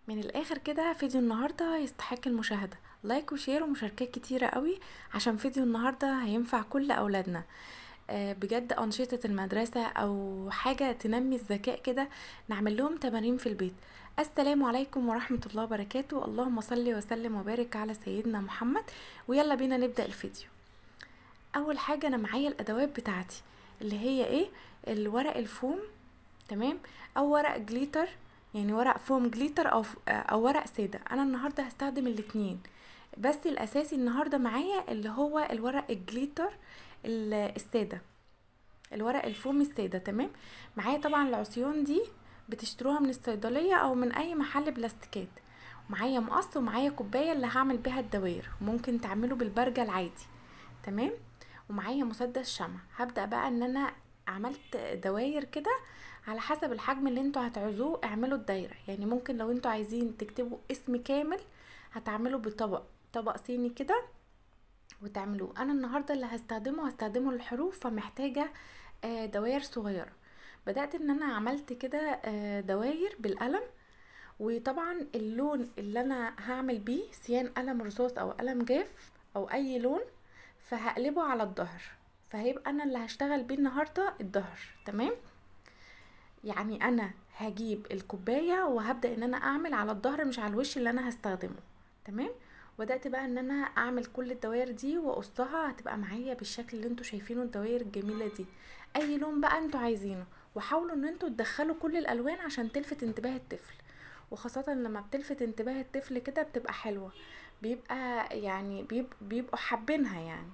من الاخر كده فيديو النهارده يستحق المشاهده لايك وشير ومشاركات كتيره قوي عشان فيديو النهارده هينفع كل اولادنا آه، بجد انشطه المدرسه او حاجه تنمي الذكاء كده نعمل لهم تمارين في البيت السلام عليكم ورحمه الله وبركاته اللهم صل وسلم وبارك على سيدنا محمد ويلا بينا نبدا الفيديو اول حاجه انا معايا الادوات بتاعتي اللي هي ايه الورق الفوم تمام او ورق جليتر يعني ورق فوم جليتر او او ورق ساده انا النهارده هستخدم الاتنين بس الاساسي النهارده معايا اللي هو الورق الجليتر الساده الورق الفوم الساده تمام معايا طبعا العصيان دي بتشتروها من الصيدليه او من اي محل بلاستيكات معايا مقص ومعايا كوبايه اللي هعمل بيها الدوائر ممكن تعمله بالبرجل العادي تمام ومعايا مسدس شمع هبدا بقى ان انا عملت دواير كده على حسب الحجم اللي انتوا هتعوزوه اعملوا الدايرة يعني ممكن لو انتوا عايزين تكتبوا اسم كامل هتعملوا بطبق طبق صيني كده وتعملوه انا النهاردة اللي هستخدمه هستخدمه الحروف فمحتاجة دواير صغيرة بدأت ان انا عملت كده دواير بالقلم وطبعا اللون اللي انا هعمل بيه سيان قلم رصاص او قلم جاف او اي لون فهقلبه على الظهر فهيبقى انا اللي هشتغل بيه النهارده الظهر تمام يعني انا هجيب الكوبايه وهبدا ان انا اعمل على الظهر مش على الوش اللي انا هستخدمه تمام بدات بقى ان انا اعمل كل الدوائر دي واقصها هتبقى معايا بالشكل اللي انتوا شايفينه الدوائر الجميله دي اي لون بقى انتوا عايزينه وحاولوا ان انتوا تدخلوا كل الالوان عشان تلفت انتباه الطفل وخاصة لما بتلفت انتباه الطفل كده بتبقى حلوة بيبقى يعني بيب بيبقوا حابينها يعني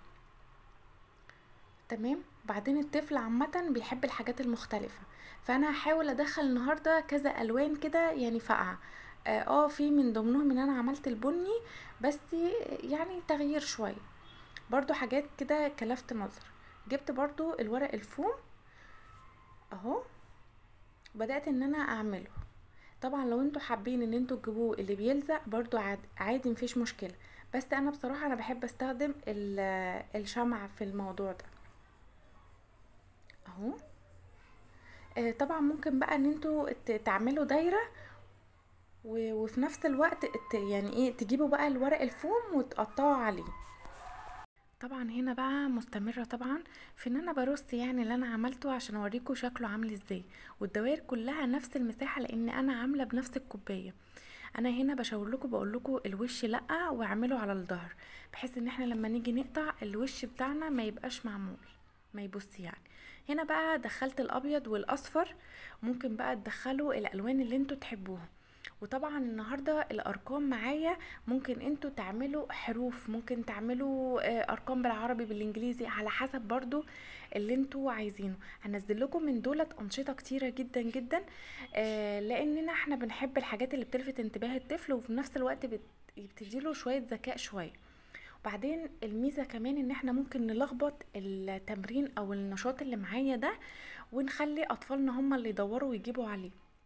تمام بعدين الطفل عامة بيحب الحاجات المختلفة فانا هحاول ادخل النهاردة كذا الوان كده يعني فاقعة اه في من ضمنهم ان انا عملت البني بس يعني تغيير شوية برضو حاجات كده كلفت نظر جبت برضو الورق الفوم اهو بدأت ان انا اعمله طبعا لو انتوا حابين ان انتوا تجيبوه اللي بيلزق برضو عادي, عادي مفيش مشكلة بس انا بصراحة انا بحب استخدم الشمع في الموضوع ده اهو طبعا ممكن بقى ان انتوا تعملوا دايره وفي نفس الوقت يعني ايه تجيبوا بقى الورق الفوم وتقطعوا عليه طبعا هنا بقى مستمرة طبعا في ان انا برص يعني اللي انا عملته عشان اوريكم شكله عامل ازاي والدوائر كلها نفس المساحة لان انا عاملة بنفس الكوباية انا هنا بشاور لكم بقول لكم الوش لا واعمله على الظهر بحيث ان احنا لما نيجي نقطع الوش بتاعنا ما يبقاش معمول ما يبص يعني هنا بقى دخلت الابيض والاصفر ممكن بقى تدخلوا الالوان اللي انتوا تحبوها وطبعا النهاردة الارقام معايا ممكن انتوا تعملوا حروف ممكن تعملوا ارقام بالعربي بالانجليزي على حسب برضو اللي انتوا عايزينه هنزل لكم من دولت انشطة كتيرة جدا جدا لاننا احنا بنحب الحاجات اللي بتلفت انتباه الطفل وفي نفس الوقت بتديله شوية ذكاء شوية وبعدين الميزة كمان ان احنا ممكن نلخبط التمرين او النشاط اللي معايا ده ونخلي اطفالنا هم اللي يدوروا ويجيبوا عليه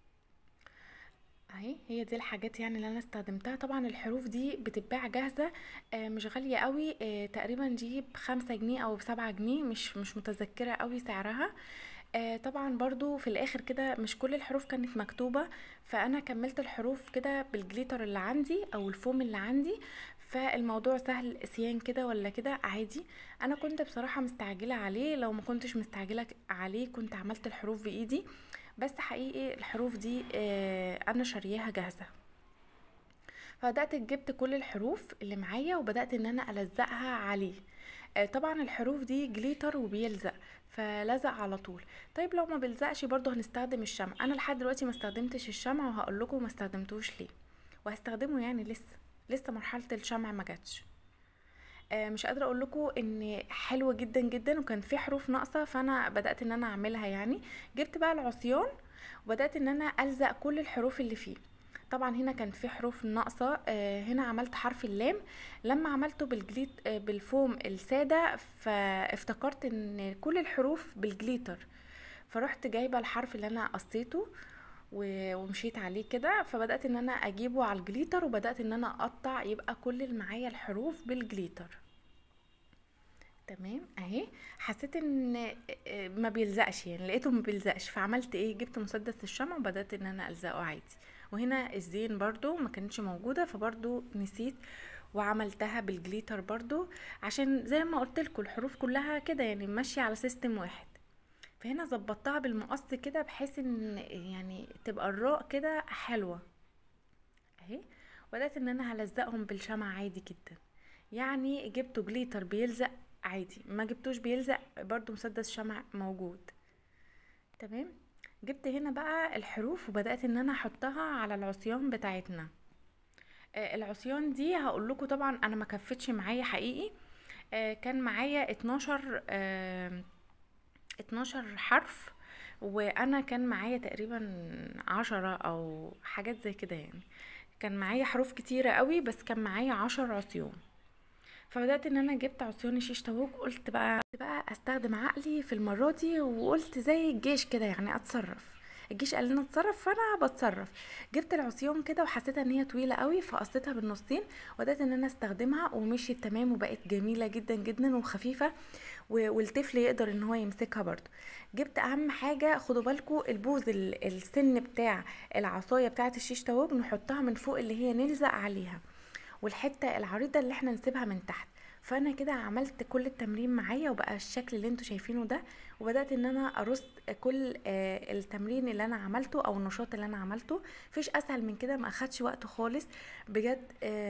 اهي هي دي الحاجات يعني اللي انا استخدمتها طبعا الحروف دي بتتباع جاهزة آه مش غالية قوي آه تقريبا دي بخمسة جنيه او بسبعة جنيه مش مش متذكرة قوي سعرها آه طبعا برضو في الاخر كده مش كل الحروف كانت مكتوبة فانا كملت الحروف كده بالجليتر اللي عندي او الفوم اللي عندي فالموضوع سهل سيان كده ولا كده عادي انا كنت بصراحة مستعجلة عليه لو ما كنتش مستعجلة عليه كنت عملت الحروف بايدي بس حقيقي الحروف دي آه انا شارياها جاهزة فبدأت جبت كل الحروف اللي معايا وبدأت ان انا الزقها عليه طبعا الحروف دي جليتر وبيلزق فلزق على طول طيب لو ما بيلزقش برضو هنستخدم الشمع انا لحد دلوقتي ما استخدمتش الشمع وهقول لكم ما استخدمتوش ليه وهستخدمه يعني لسه لسه مرحله الشمع ما جاتش آه مش قادره اقول لكم ان حلو جدا جدا وكان في حروف ناقصه فانا بدات ان انا اعملها يعني جبت بقى العصيان وبدات ان انا الزق كل الحروف اللي فيه طبعا هنا كان في حروف ناقصه آه هنا عملت حرف اللام لما عملته بالجليت آه بالفوم الساده فافتكرت ان كل الحروف بالجليتر فرحت جايبه الحرف اللي انا قصيته ومشيت عليه كده فبدات ان انا اجيبه على الجليتر وبدات ان انا اقطع يبقى كل اللي معايا الحروف بالجليتر تمام اهي حسيت ان ما بيلزقش يعني لقيته ما بيلزقش فعملت ايه جبت مسدس الشمع وبدات ان انا الزقه عادي وهنا الزين برضو ما كانتش موجودة فبرضو نسيت وعملتها بالجليتر برضو عشان زي ما قلت لكم الحروف كلها كده يعني ماشية على سيستم واحد فهنا ظبطتها بالمقص كده بحيث ان يعني تبقى الراء كده حلوة اهي بدأت ان انا هلزقهم بالشمع عادي جدا يعني جبته جليتر بيلزق عادي ما جبتوش بيلزق برضو مسدس شمع موجود تمام جبت هنا بقى الحروف وبدأت ان انا احطها على العصيان بتاعتنا آه العصيان دي هقول لكم طبعا انا ما كفتش معايا حقيقي آه كان معايا 12 آه 12 حرف وانا كان معايا تقريبا عشرة او حاجات زي كده يعني كان معايا حروف كتيرة قوي بس كان معايا عشر عصيان فبدات ان انا جبت عصيان شيش طاووق قلت بقى بقى استخدم عقلي في المره دي وقلت زي الجيش كده يعني اتصرف الجيش قال لنا اتصرف فانا بتصرف جبت العصيان كده وحسيتها ان هي طويله قوي فقصيتها بالنصين وبدات ان انا استخدمها ومشيت تمام وبقت جميله جدا جدا وخفيفه والطفل يقدر ان هو يمسكها برضو جبت اهم حاجه خدوا بالكم البوز السن بتاع العصايه بتاعه الشيش طاووق نحطها من فوق اللي هي نلزق عليها والحته العريضه اللي احنا نسيبها من تحت فانا كده عملت كل التمرين معايا وبقى الشكل اللي انتوا شايفينه ده وبدات ان انا ارص كل التمرين اللي انا عملته او النشاط اللي انا عملته مفيش اسهل من كده ما اخدش وقت خالص بجد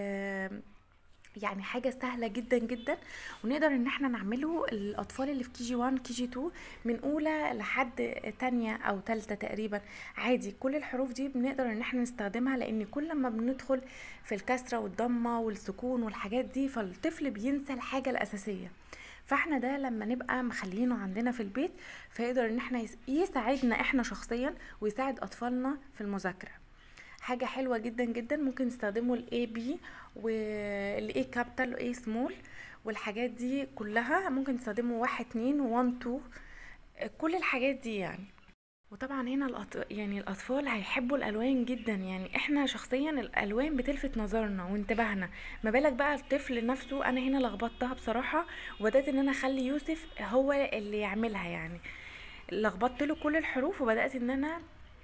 يعني حاجة سهلة جدا جدا ونقدر ان احنا نعمله الاطفال اللي في كي جي 1 كي جي 2 من اولى لحد تانية او تالتة تقريبا عادي كل الحروف دي بنقدر ان احنا نستخدمها لان كل ما بندخل في الكسرة والضمة والسكون والحاجات دي فالطفل بينسى الحاجة الاساسية فاحنا ده لما نبقى مخلينه عندنا في البيت فيقدر ان احنا يساعدنا احنا شخصيا ويساعد اطفالنا في المذاكره حاجة حلوة جدا جدا ممكن نستخدمه الاي بي والاي كابيتال والاي سمول والحاجات دي كلها ممكن نستخدمه واحد اتنين وان تو كل الحاجات دي يعني وطبعا هنا الأط... يعني الاطفال هيحبوا الالوان جدا يعني احنا شخصيا الالوان بتلفت نظرنا وانتباهنا ما بالك بقى الطفل نفسه انا هنا لخبطتها بصراحه وبدات ان انا اخلي يوسف هو اللي يعملها يعني لخبطت له كل الحروف وبدات ان انا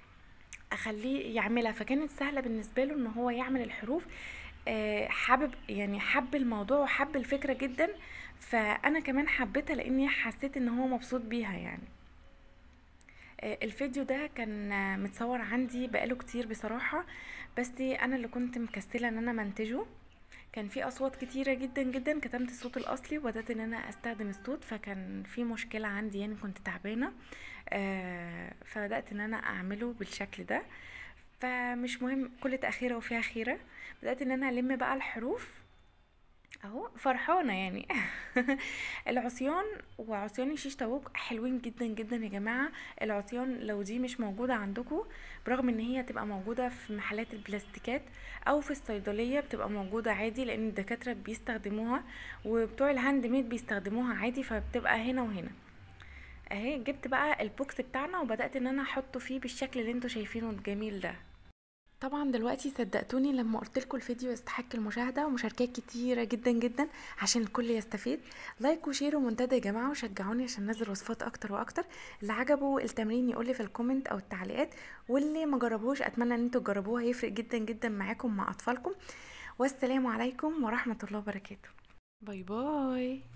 اخليه يعملها فكانت سهله بالنسبه له ان هو يعمل الحروف حابب يعني حب الموضوع وحب الفكره جدا فانا كمان حبيتها لاني حسيت ان هو مبسوط بيها يعني الفيديو ده كان متصور عندي بقاله كتير بصراحه بس انا اللي كنت مكسله ان انا منتجه كان في اصوات كتيره جدا جدا كتمت الصوت الاصلي وبدات ان انا استخدم الصوت فكان في مشكله عندي يعني كنت تعبانه آه فبدات ان انا اعمله بالشكل ده فمش مهم كل تاخيره وفيها خيره بدات ان انا الم بقى الحروف اهو فرحانه يعني العصيان وعصيان الشيش طاووق حلوين جدا جدا يا جماعه العصيان لو دي مش موجوده عندكم برغم ان هي تبقى موجوده في محلات البلاستيكات او في الصيدليه بتبقى موجوده عادي لان الدكاتره بيستخدموها وبتوع الهاند ميد بيستخدموها عادي فبتبقى هنا وهنا اهي جبت بقى البوكس بتاعنا وبدات ان انا احطه فيه بالشكل اللي انتوا شايفينه الجميل ده طبعا دلوقتي صدقتوني لما قلت لكم الفيديو يستحق المشاهده ومشاركات كتيره جدا جدا عشان الكل يستفيد لايك وشير ومنتدى يا جماعه وشجعوني عشان انزل وصفات اكتر واكتر اللي عجبه التمرين يقول لي في الكومنت او التعليقات واللي ما جربوش اتمنى ان انتوا تجربوها هيفرق جدا جدا معاكم مع اطفالكم والسلام عليكم ورحمه الله وبركاته باي باي